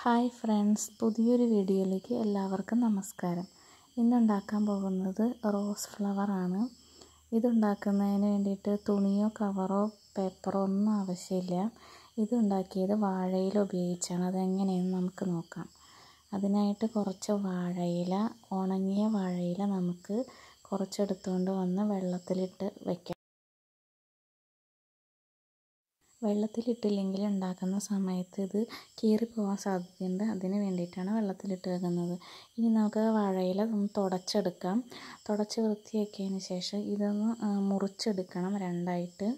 hi friends പുതിയൊരു വീഡിയോയിലേക്ക് എല്ലാവർക്കും നമസ്കാരം ഇന്നുണ്ടാക്കാൻ പോകുന്നത് റോസ് ഫ്ലവറാണ് ഇതുണ്ടാക്കുന്നതിന് വേണ്ടിയിട്ട് തുണിയോ കവറോ പേപ്പറോ ഒന്നും ആവശ്യമില്ല ഇതുണ്ടാക്കിയത് വാഴയില ഉപയോഗിച്ചാണ് അതെങ്ങനെയെന്ന് നമുക്ക് നോക്കാം അതിനായിട്ട് കുറച്ച് വാഴയില ഉണങ്ങിയ വാഴയില നമുക്ക് കുറച്ചെടുത്തുകൊണ്ട് വന്ന് വെള്ളത്തിലിട്ട് വയ്ക്കാം വെള്ളത്തിലിട്ടില്ലെങ്കിൽ ഉണ്ടാക്കുന്ന സമയത്ത് ഇത് കീറിപ്പോകാൻ സാധ്യതയുണ്ട് അതിന് വേണ്ടിയിട്ടാണ് വെള്ളത്തിലിട്ട് വെക്കുന്നത് ഇനി നമുക്ക് വാഴയില ഒന്ന് തുടച്ചെടുക്കാം തുടച്ച് വൃത്തിയാക്കിയതിന് ശേഷം ഇതൊന്ന് മുറിച്ചെടുക്കണം രണ്ടായിട്ട്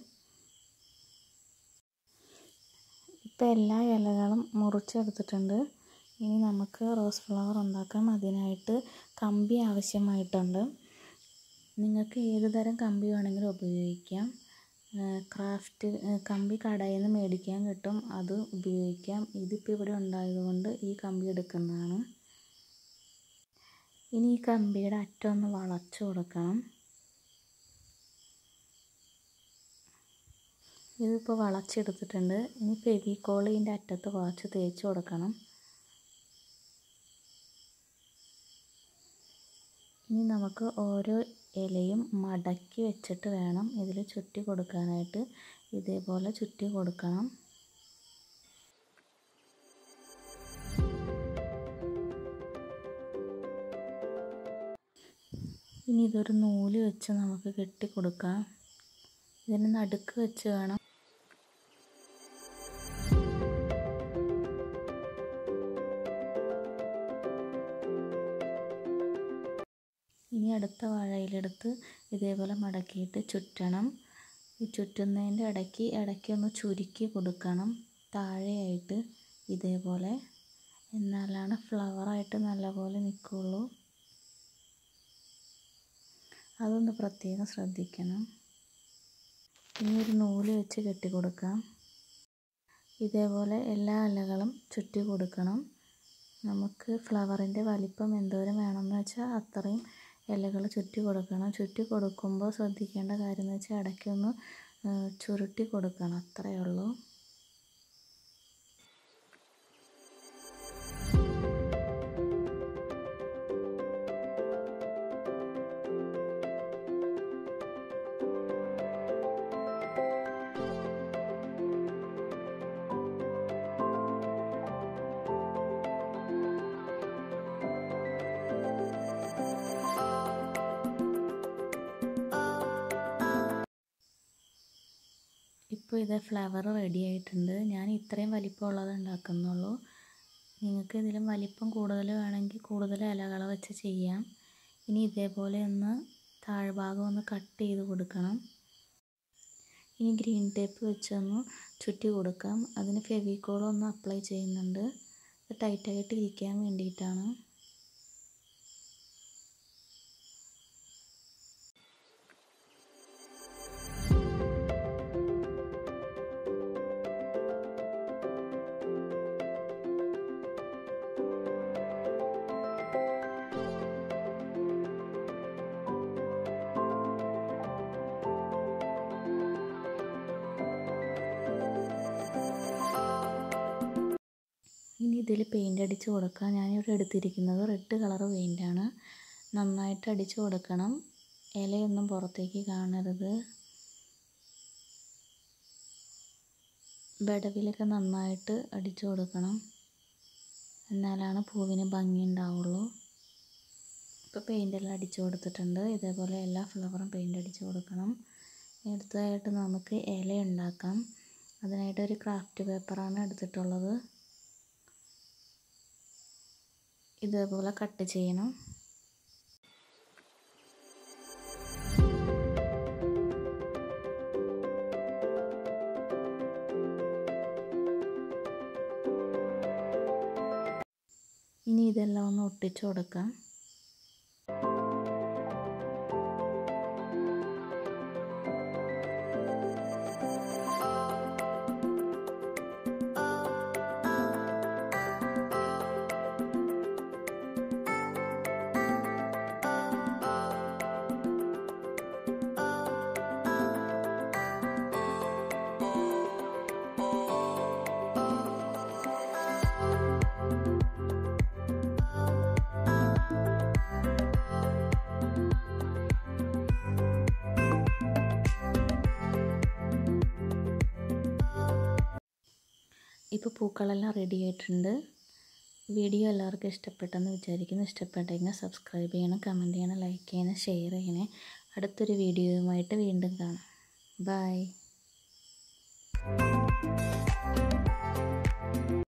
ഇപ്പോൾ എല്ലാ ഇലകളും മുറിച്ചെടുത്തിട്ടുണ്ട് ഇനി നമുക്ക് റോസ് ഫ്ലവർ ഉണ്ടാക്കാം അതിനായിട്ട് കമ്പി ആവശ്യമായിട്ടുണ്ട് നിങ്ങൾക്ക് ഏത് തരം കമ്പി വേണമെങ്കിലും ഉപയോഗിക്കാം ക്രാഫ്റ്റ് കമ്പി കടയിൽ നിന്ന് മേടിക്കാൻ കിട്ടും അത് ഉപയോഗിക്കാം ഇതിപ്പോൾ ഇവിടെ ഉണ്ടായതുകൊണ്ട് ഈ കമ്പി എടുക്കുന്നതാണ് ഇനി ഈ കമ്പിയുടെ അറ്റം ഒന്ന് വളച്ചു കൊടുക്കണം ഇതിപ്പോൾ വളച്ചെടുത്തിട്ടുണ്ട് ഇനി ഫെവിക്കോൾ ഇതിൻ്റെ അറ്റത്ത് കുറച്ച് തേച്ച് കൊടുക്കണം ഇനി നമുക്ക് ഓരോ ഇലയും മടക്കി വെച്ചിട്ട് വേണം ഇതിൽ ചുറ്റി കൊടുക്കാനായിട്ട് ഇതേപോലെ ചുറ്റി കൊടുക്കണം ഇനി ഇതൊരു നൂല് വെച്ച് നമുക്ക് കെട്ടി കൊടുക്കാം ഇതിന് നടുക്ക് വെച്ച് വേണം ഇനി അടുത്ത വാഴയിലെടുത്ത് ഇതേപോലെ മടക്കിയിട്ട് ചുറ്റണം ഈ ചുറ്റുന്നതിൻ്റെ ഇടയ്ക്ക് ഇടയ്ക്ക് ഒന്ന് ചുരുക്കി കൊടുക്കണം താഴെയായിട്ട് ഇതേപോലെ എന്നാലാണ് ഫ്ലവറായിട്ട് നല്ലപോലെ നിൽക്കുള്ളൂ അതൊന്ന് പ്രത്യേകം ശ്രദ്ധിക്കണം ഇനി ഒരു നൂല് വെച്ച് കെട്ടി കൊടുക്കാം ഇതേപോലെ എല്ലാ ഇലകളും ചുറ്റി കൊടുക്കണം നമുക്ക് ഫ്ലവറിൻ്റെ വലിപ്പം എന്തോരം വേണമെന്ന് വെച്ചാൽ അത്രയും ഇലകൾ ചുറ്റി കൊടുക്കണം ചുറ്റി കൊടുക്കുമ്പോൾ ശ്രദ്ധിക്കേണ്ട കാര്യം എന്ന് വെച്ചാൽ ഇടയ്ക്കൊന്ന് ചുരുട്ടി കൊടുക്കണം അത്രയേ ഉള്ളൂ ഇപ്പോൾ ഇത് ഫ്ലവർ റെഡി ആയിട്ടുണ്ട് ഞാൻ ഇത്രയും വലിപ്പമുള്ളത് ഉണ്ടാക്കുന്നുള്ളൂ നിങ്ങൾക്ക് ഇതിലും വലിപ്പം കൂടുതൽ വേണമെങ്കിൽ കൂടുതൽ ഇലകൾ വെച്ച് ചെയ്യാം ഇനി ഇതേപോലെ ഒന്ന് താഴ്ഭാഗം ഒന്ന് കട്ട് ചെയ്ത് കൊടുക്കണം ഇനി ഗ്രീൻ ടേപ്പ് വെച്ചൊന്ന് ചുറ്റി കൊടുക്കാം അതിന് ഫെവിക്കോൾ ഒന്ന് അപ്ലൈ ചെയ്യുന്നുണ്ട് ഇത് ടൈറ്റായിട്ട് ഇരിക്കാൻ വേണ്ടിയിട്ടാണ് ഇനി ഇതിൽ പെയിൻ്റ് അടിച്ച് കൊടുക്കാം ഞാനിവിടെ എടുത്തിരിക്കുന്നത് റെഡ് കളർ പെയിൻ്റാണ് നന്നായിട്ട് അടിച്ച് കൊടുക്കണം ഇലയൊന്നും പുറത്തേക്ക് കാണരുത് ബടവിലൊക്കെ നന്നായിട്ട് അടിച്ചു കൊടുക്കണം എന്നാലാണ് പൂവിന് ഭംഗി ഉണ്ടാവുള്ളൂ ഇപ്പോൾ പെയിൻ്റെല്ലാം അടിച്ചു കൊടുത്തിട്ടുണ്ട് ഇതേപോലെ എല്ലാ ഫ്ലവറും പെയിൻ്റ് അടിച്ച് കൊടുക്കണം അടുത്തതായിട്ട് നമുക്ക് ഇല ഉണ്ടാക്കാം അതിനായിട്ട് ഒരു ക്രാഫ്റ്റ് പേപ്പറാണ് എടുത്തിട്ടുള്ളത് ഇതേപോലെ കട്ട് ചെയ്യണം ഇനി ഇതെല്ലാം ഒന്ന് ഒട്ടിച്ചു കൊടുക്കാം ഇപ്പോൾ പൂക്കളെല്ലാം റെഡി ആയിട്ടുണ്ട് വീഡിയോ എല്ലാവർക്കും ഇഷ്ടപ്പെട്ടെന്ന് വിചാരിക്കുന്നു ഇഷ്ടപ്പെട്ടെങ്കിൽ സബ്സ്ക്രൈബ് ചെയ്യണം കമൻറ്റ് ചെയ്യണം ലൈക്ക് ചെയ്യണം ഷെയർ ചെയ്യണേ അടുത്തൊരു വീഡിയോയുമായിട്ട് വീണ്ടും കാണാം ബൈ